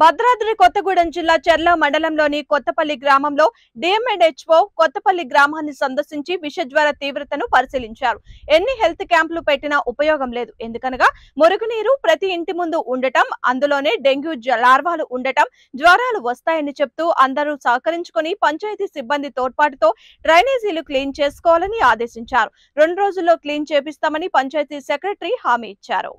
భద్రాద్రి కొత్తగూడెం జిల్లా చెర్ల మండలంలోని కొత్తపల్లి గ్రామంలో డిఎంఎన్హెచ్ఓ కొత్తపల్లి గ్రామాన్ని సందర్శించి విషజ్వర తీవ్రతను పరిశీలించారు ఎన్ని హెల్త్ క్యాంపులు పెట్టినా ఉపయోగం లేదు ఎందుకనగా మురుగునీరు ప్రతి ఇంటి ముందు ఉండటం అందులోనే డెంగ్యూ జ- లార్వాలు ఉండటం జ్వరాలు వస్తాయని చెప్తూ అందరూ సహకరించుకొని పంచాయతీ సిబ్బంది తోడ్పాటుతో డ్రైనేజీలు క్లీన్ చేసుకోవాలని ఆదేశించారు రెండు రోజుల్లో క్లీన్ చేపిస్తామని పంచాయతీ సెక్రటరీ హామీ ఇచ్చారు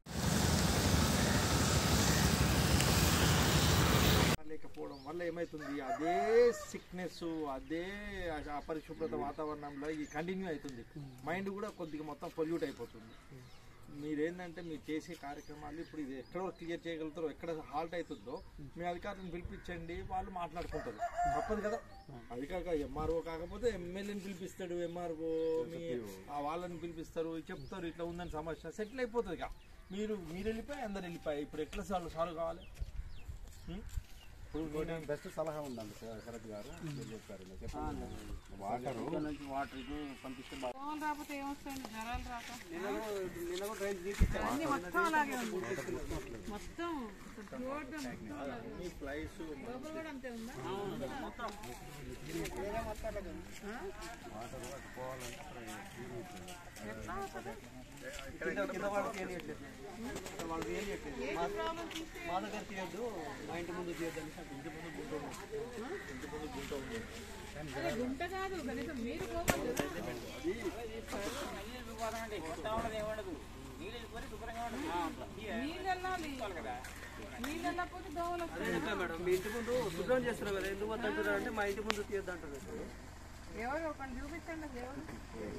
లేకపోవడం వల్ల ఏమవుతుంది అదే సిక్నెస్ అదే అపరిశుభ్రత వాతావరణంలో ఇది కంటిన్యూ అవుతుంది మైండ్ కూడా కొద్దిగా మొత్తం పొల్యూట్ అయిపోతుంది మీరేంటంటే మీరు చేసే కార్యక్రమాలు ఇప్పుడు ఇది ఎక్కడ క్లియర్ చేయగలుగుతారో ఎక్కడ హాల్ట్ అవుతుందో మీ అధికారులను పిలిపించండి వాళ్ళు మాట్లాడుకుంటారు తప్పదు కదా అధికార ఎంఆర్ఓ కాకపోతే ఎమ్మెల్యేని పిలిపిస్తాడు ఎంఆర్ఓ మీ ఆ వాళ్ళని పిలిపిస్తారు చెప్తారు ఇట్లా ఉందని సమస్య సెటిల్ అయిపోతుంది ఇక మీరు మీరు వెళ్ళిపోయి అందరు వెళ్ళిపోయి ఇప్పుడు ఎట్లా సాల్వ్ సాల్వ్ కావాలి ఉం? ఇప్పుడు నేను బెస్ట్ సలహా ఉందండి శర- శరత్ గారు మీరు చెప్పారు మీరు చెప్పండి వాటరు దోమలు రాకపోతే ఏమొస్తాయండి జ్వరాలు రాక నిన్న కూడా రైతు తీపిచ్చారు అన్ని మొత్తం అలాగే ఉంది మొత్తం రోడ్డు మొత్తం అలాగే ఉంది. ఫ్లైస్ లోపల కూడా అంతే ఉందా ఎట్లా అవుతుంది? కింద కింద వాళ్ళకి ఏం చేయట్లేదు వాళ్ళకి ఏం చేయట్లేదు ఏంటి ప్రాబ్లం తీస్తే మా దగ్గర తీయద్దు మా ఇంటి ముందు తీయద్దు అని ఇంటి ముందు గుంట ఉంది ఇంటి ముందు గుంట ఉంది అదే గుంట కాదు కనీసం మీరు పోవాలి కదా. నీళ్ళు వెళ్ళాలి నీళ్ళు వెళ్ళకపోతే దోమలు వస్తాయి మేడం మీ ఇంటి ముందు శుభ్రం చేస్తున్నారు కదా ఎందుకు వద్దంటున్నారు అంటే మా ఇంటి ముందు తీయద్దు అంటున్నారు ఎవరు ఒకటి చూపించండి ఎవరు